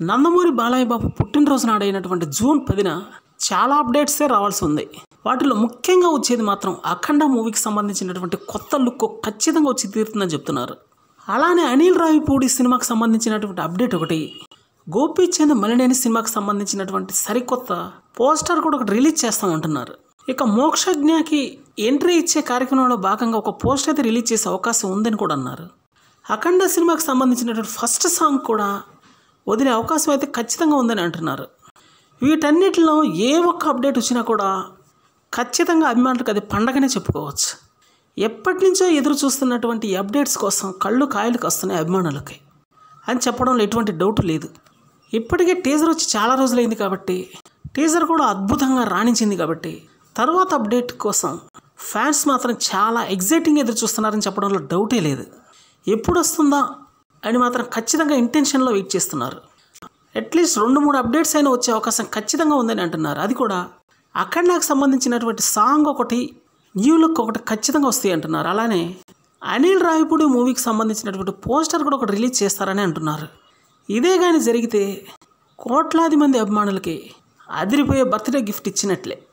నందమూరి బాలయ్య బాబు పుట్టినరోజు నాడైనటువంటి జూన్ పదిన చాలా అప్డేట్సే రావాల్సి ఉంది వాటిలో ముఖ్యంగా వచ్చేది మాత్రం అఖండ మూవీకి సంబంధించినటువంటి కొత్త లుక్ ఖచ్చితంగా వచ్చి తీరుతుందని చెప్తున్నారు అలానే అనిల్ రావిపూడి సినిమాకి సంబంధించినటువంటి అప్డేట్ ఒకటి గోపీచంద్ మలినేని సినిమాకి సంబంధించినటువంటి సరికొత్త పోస్టర్ కూడా ఒకటి రిలీజ్ చేస్తామంటున్నారు ఇక మోక్షజ్ఞకి ఎంట్రీ ఇచ్చే కార్యక్రమంలో భాగంగా ఒక పోస్టర్ అయితే రిలీజ్ చేసే అవకాశం ఉందని కూడా అన్నారు అఖండ సినిమాకి సంబంధించినటువంటి ఫస్ట్ సాంగ్ కూడా వదిలే అవకాశం అయితే ఖచ్చితంగా ఉందని అంటున్నారు వీటన్నిటిలో ఏ ఒక్క అప్డేట్ వచ్చినా కూడా ఖచ్చితంగా అభిమానులకు అది పండగనే చెప్పుకోవచ్చు ఎప్పటి నుంచో ఎదురు చూస్తున్నటువంటి ఈ అప్డేట్స్ కోసం కళ్ళు కాయలకు వస్తున్నాయి అభిమానులకి అని చెప్పడంలో ఎటువంటి డౌట్ లేదు ఇప్పటికే టీజర్ వచ్చి చాలా రోజులైంది కాబట్టి టీజర్ కూడా అద్భుతంగా రాణించింది కాబట్టి తర్వాత అప్డేట్ కోసం ఫ్యాన్స్ మాత్రం చాలా ఎగ్జైటింగ్ ఎదురు చూస్తున్నారని చెప్పడంలో డౌటే లేదు ఎప్పుడు వస్తుందా అని మాత్రం ఖచ్చితంగా ఇంటెన్షన్లో వెయిట్ చేస్తున్నారు అట్లీస్ట్ రెండు మూడు అప్డేట్స్ అయినా వచ్చే అవకాశం ఖచ్చితంగా ఉందని అంటున్నారు అది కూడా అఖండాకు సంబంధించినటువంటి సాంగ్ ఒకటి న్యూ లుక్ ఒకటి ఖచ్చితంగా వస్తాయి అంటున్నారు అలానే అనిల్ రావిపూడి మూవీకి సంబంధించినటువంటి పోస్టర్ కూడా ఒకటి రిలీజ్ చేస్తారని అంటున్నారు ఇదే కానీ జరిగితే కోట్లాది మంది అభిమానులకి అదిరిపోయే బర్త్డే గిఫ్ట్ ఇచ్చినట్లే